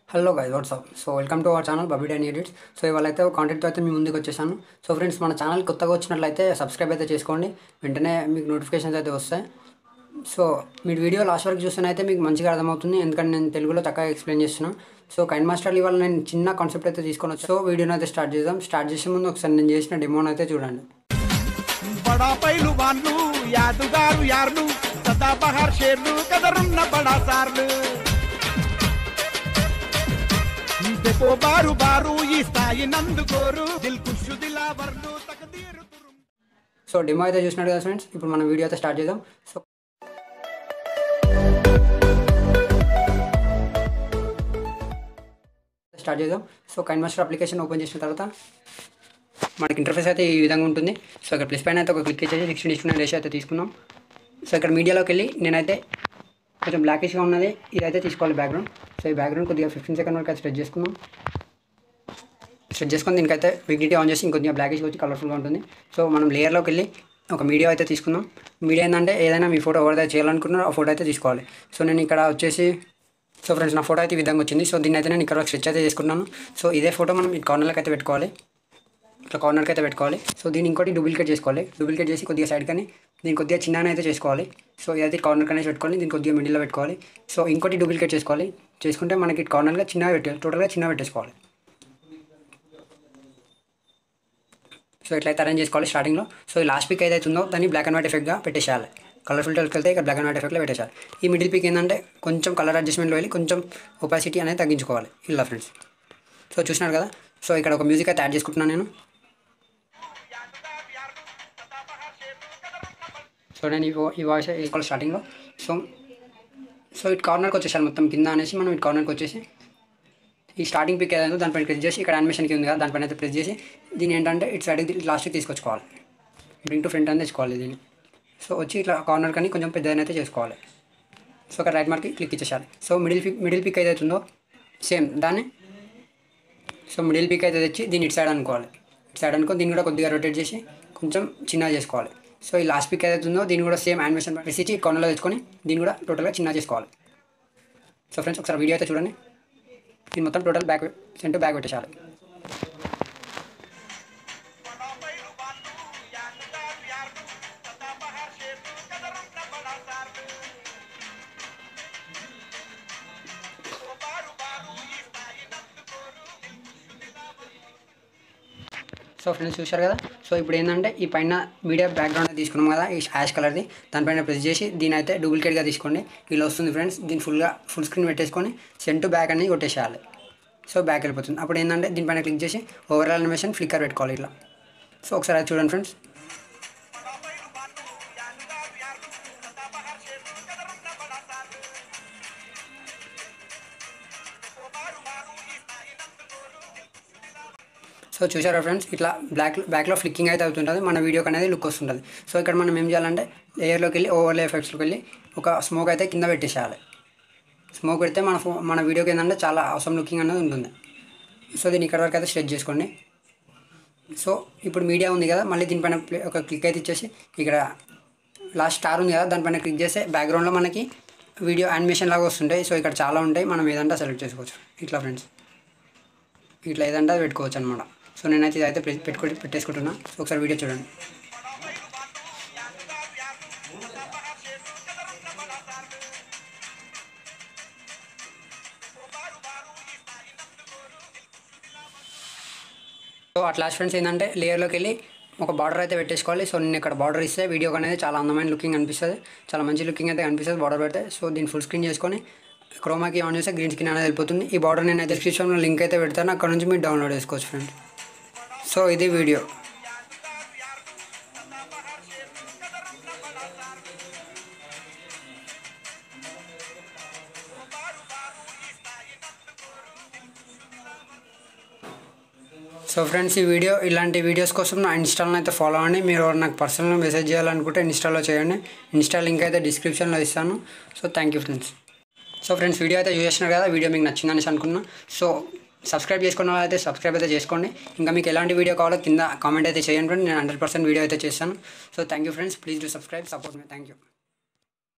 hello guys what's up so welcome to our channel Babi and edits so ఇవాళ అయితే ఒక content అయితే మీ ముందుకు వచ్చేసాను సో ఫ్రెండ్స్ మన ఛానల్ కొత్తగా వచ్చినట్లయితే సబ్స్క్రైబ్ అయితే చేసుకోండి వెంటనే మీకు నోటిఫికేషన్స్ అయితే వస్తాయి సో మీరు వీడియో లాస్ట్ వరకు చూస్తేనైతే మీకు మంచిగా అర్థమవుతుంది ఎందుకంటే నేను తెలుగులో చక్కగా ఎక్స్ప్లెయిన్ చేస్తున్నాను సో కైండ్ మాస్టర్ ఇవాళ నేను చిన్న కాన్సెప్ట్ అయితే తీసుకొని వచ్చాను సో వీడియోని అయితే స్టార్ట్ చేద్దాం స్టార్ట్ చేసే ముందు ఒకసారి నేను చేసిన డెమోని అయితే చూడండి బడా పైలువాన్లు యాదుగారు యార్లు సదా బహార్ షేర్లు కదరున్న బడా సార్లు దెపో బారు బారు ఈ స్థాయి నందుకోరు దిల్ కుషు దిలావర్లు తకదీరు తురుం సో డెమో అయితే చూసినాడు కదా ఫ్రెండ్స్ ఇప్పుడు మనం వీడియో అయితే స్టార్ట్ చేద్దాం సో స్టార్ట్ చేద్దాం so KineMaster application open చేసిన తర్వాత మనకి ఇంటర్ఫేస్ అయితే ఈ విధంగా ఉంటుంది సో ఇక్కడ ప్లస్ పైన అయితే ఒక క్లిక్ చేసి సిక్స్టీన్ ఇచ్చుకున్న రేషియో అయితే తీసుకున్నాం సో ఇక్కడ మీడియాలోకి వెళ్ళి నేనైతే కొంచెం బ్లాకిష్గా ఉన్నది ఇదైతే తీసుకోవాలి బ్యాక్గ్రౌండ్ సో ఈ బ్యాక్గ్రౌండ్ కొద్దిగా ఫిఫ్టీన్ సెకండ్ వరకు అయితే స్ట్రెచ్ చేసుకుందాం సెట్ చేసుకొని దీనికైతే విగ్నిటీ ఆన్ చేసి ఇంకొద్దిగా బ్లాకిష్ వచ్చి కలర్ఫుల్గా ఉంటుంది సో మనం లేయర్లోకి వెళ్ళి ఒక మీడియా అయితే తీసుకుందాం మీడియా ఏంటంటే ఏదైనా మీ ఫోటో ఎవరిదైతే చేయాలనుకున్నారో ఆ ఫోటో అయితే తీసుకోవాలి సో నేను ఇక్కడ వచ్చేసి సో ఫ్రెండ్స్ నా ఫోటో అయితే ఈ విధంగా వచ్చింది సో దీన్ని అయితే నేను ఇక్కడ స్ట్రెచ్ అయితే చేసుకున్నాను సో ఇదే ఫోటో మనం ఈ కార్నర్కి అయితే పెట్టుకోవాలి ఇట్లా కార్నర్కి అయితే పెట్టుకోవాలి సో దీన్ని ఇంకోటి డూప్లికేట్ చేసుకోవాలి డూప్లికేట్ చేసి కొద్దిగా సైడ్ కానీ దీన్ని కొద్దిగా చిన్ననే అయితే చేసుకోవాలి సో ఇదైతే కార్నర్ కనే పెట్టుకోవాలి దీన్ని కొద్దిగా మిడిల్లో పెట్టుకోవాలి సో ఇంకోటి డూప్లికేట్ చేసుకోవాలి చేసుకుంటే మనకి కార్నర్గా చిన్నగా పెట్టాలి టోటల్గా చిన్నగా పెట్టేసుకోవాలి సో ఇట్లయితే అరేంజ్ చేసుకోవాలి స్టార్టింగ్లో సో ఈ లాస్ట్ పిక్ ఏదైతే ఉందో దాన్ని బ్లాక్ అండ్ వైట్ ఎఫెక్ట్గా పెట్టేసేయాలి కలర్ ఫిల్టర్కి వెళ్తే ఇక్కడ బ్లాక్ అండ్ వైట్ ఎఫెక్ట్లో పెట్టేసేయాలి ఈ మిడిల్ పిక్ ఏంటంటే కొంచెం కలర్ అడ్జస్ట్మెంట్లో వెళ్ళి కొంచెం ఒపాసిటీ అనేది తగ్గించుకోవాలి ఇలా ఫ్రెండ్స్ సో చూసినారు కదా సో ఇక్కడ ఒక మ్యూజిక్ అయితే యాడ్ చేసుకుంటున్నాను నేను సో నేను ఈ వా- ఈ వాయిస్ వేసుకోవాలి స్టార్టింగ్లో సో సో ఇటు కార్నర్కి వచ్చేసాను మొత్తం కింద అనేసి మనం ఇటు కార్నర్కి వచ్చేసి ఈ స్టార్టింగ్ పిక్ ఏదైందో దానిపైన ప్రెస్ చేసి ఇక్కడ యానిమేషన్కి ఉంది కదా దానిపైన అయితే ప్రెస్ చేసి దీని ఏంటంటే ఇటు సైడ్కి లాస్ట్కి తీసుకొచ్చుకోవాలి బ్రింగ్ టు ఫ్రంట్ అని తెచ్చుకోవాలి దీన్ని సో వచ్చి ఇట్లా కార్నర్ కానీ కొంచెం పెద్దదైనా అయితే చేసుకోవాలి సో ఇక్కడ రైట్ మార్క్కి క్లిక్ ఇచ్చేసాలి so middle pic middle pic ఏదైతే ఉందో సేమ్ దాన్ని సో మిడిల్ పిక్ అయితే తెచ్చి దీన్ని ఇటు సైడ్ అనుకోవాలి ఇటు సైడ్ అనుకో దీన్ని కూడా కొద్దిగా రొటేట్ చేసి కొంచెం చిన్నగా చేసుకోవాలి సో ఈ లాస్ట్ పిక్ ఏదైతే ఉందో దీన్ని కూడా సేమ్ యానిమేషన్ ప్రెస్ ఇచ్చి కార్నర్లో తెచ్చుకొని దీన్ని కూడా టోటల్గా చిన్నగా చేసుకోవాలి సో ఫ్రెండ్స్ ఒకసారి వీడియో అయితే చూడండి దీన్ని మొత్తం టోటల్ బ్యాక్ సెంటర్ బ్యాక్ పెట్టేసాలి సో ఫ్రెండ్స్ చూశారు కదా సో ఇప్పుడు ఏంటంటే ఈ పైన మీడియా బ్యాక్గ్రౌండ్ తీసుకున్నాం కదా ఈ యాష్ కలర్ది దానిపైన ప్రెస్ చేసి దీని అయితే డూప్లికేట్గా తీసుకోండి ఇలా వస్తుంది ఫ్రెండ్స్ దీన్ని ఫుల్గా ఫుల్ స్క్రీన్ పెట్టేసుకొని సెంట్ బ్యాక్ అనేది కొట్టేసేయాలి సో బ్యాక్ వెళ్ళిపోతుంది అప్పుడు ఏంటంటే దీనిపైన క్లిక్ చేసి ఓవరాల్ అనిమేషన్ ఫ్లిక్కర్ పెట్టుకోవాలి ఇట్లా సో ఒకసారి అది చూడండి ఫ్రెండ్స్ సో చూసారా ఫ్రెండ్స్ ఇట్లా బ్లాక్ బ్యాక్లో ఫ్లిక్కింగ్ అయితే అవుతుంటుంది మన వీడియోకి అనేది లుక్ వస్తుంటుంది సో ఇక్కడ మనం ఏం చేయాలంటే ఎయిర్లోకి వెళ్ళి ఓవర్లే ఎఫెక్ట్స్లోకి వెళ్ళి ఒక స్మోక్ అయితే కింద పెట్టేసేయాలి స్మోక్ పెడితే మన ఫో మన వీడియోకి ఏంటంటే చాలా అవసరం లుకింగ్ అనేది ఉంటుంది సో దీన్ని ఇక్కడ వరకు అయితే స్ట్రెచ్ చేసుకోండి సో ఇప్పుడు మీడియా ఉంది కదా మళ్ళీ దీనిపైన ప్లే- ఒక క్లిక్ అయితే ఇచ్చేసి ఇక్కడ లాస్ట్ స్టార్ ఉంది కదా దానిపైన క్లిక్ చేస్తే బ్యాక్గ్రౌండ్లో మనకి వీడియో యానిమేషన్ లాగా వస్తుంటాయి సో ఇక్కడ చాలా ఉంటాయి మనం ఏదంటే సెలెక్ట్ చేసుకోవచ్చు ఇట్లా ఫ్రెండ్స్ ఇట్లా ఏదంటే అది పెట్టుకోవచ్చు అనమాట సో నేనైతే ఇదైతే పె- పెట్టుకో పెట్టేసుకుంటున్నా సో ఒకసారి వీడియో చూడండి సో అట్లా ఫ్రెండ్స్ ఏంటంటే లేయర్లోకి వెళ్ళి ఒక బార్డర్ అయితే పెట్టేసుకోవాలి సో నేను ఇక్కడ బార్డర్ ఇస్తే వీడియోకి అనేది చాలా అందమైన లుకింగ్ అనిపిస్తుంది చాలా మంచి లుకింగ్ అయితే అనిపిస్తుంది బార్డర్ పెడితే సో దీన్ని ఫుల్ స్క్రీన్ చేసుకొని క్రోమాకి ఆన్ చేస్తే గ్రీన్ స్క్రీన్ అనేది వెళ్ళిపోతుంది ఈ బార్డర్ నేను అయితే డిస్క్రిప్షన్లో లింక్ అయితే పెడతాను అక్కడ నుంచి మీరు డౌన్లోడ్ చేసుకోవచ్చు ఫ్రెండ్స్ సో ఇది వీడియో సో ఫ్రెండ్స్ ఈ వీడియో ఇలాంటి వీడియోస్ కోసం నా ఇన్స్టాల్ని అయితే ఫాలో అవ్వండి మీరు ఎవరు నాకు పర్సనల్గా మెసేజ్ చేయాలనుకుంటే ఇన్స్టాలో చేయండి ఇన్స్టా లింక్ అయితే డిస్క్రిప్షన్లో ఇస్తాను so thank you friends so friends video అయితే చూసేసినారు కదా వీడియో మీకు నచ్చిందని అనుకున్నా సో సబ్స్క్రైబ్ చేసుకున్న వాళ్ళు అయితే సబ్స్క్రైబ్ అయితే చేసుకోండి ఇంకా మీకు ఎలాంటి వీడియో కావాలో కింద కామెంట్ అయితే చేయండి ఫ్రెండ్ నేను హండ్రెడ్ పర్సెంట్ వీడియో అయితే చేస్తాను so thank you friends please do subscribe support మీ థ్యాంక్ యూ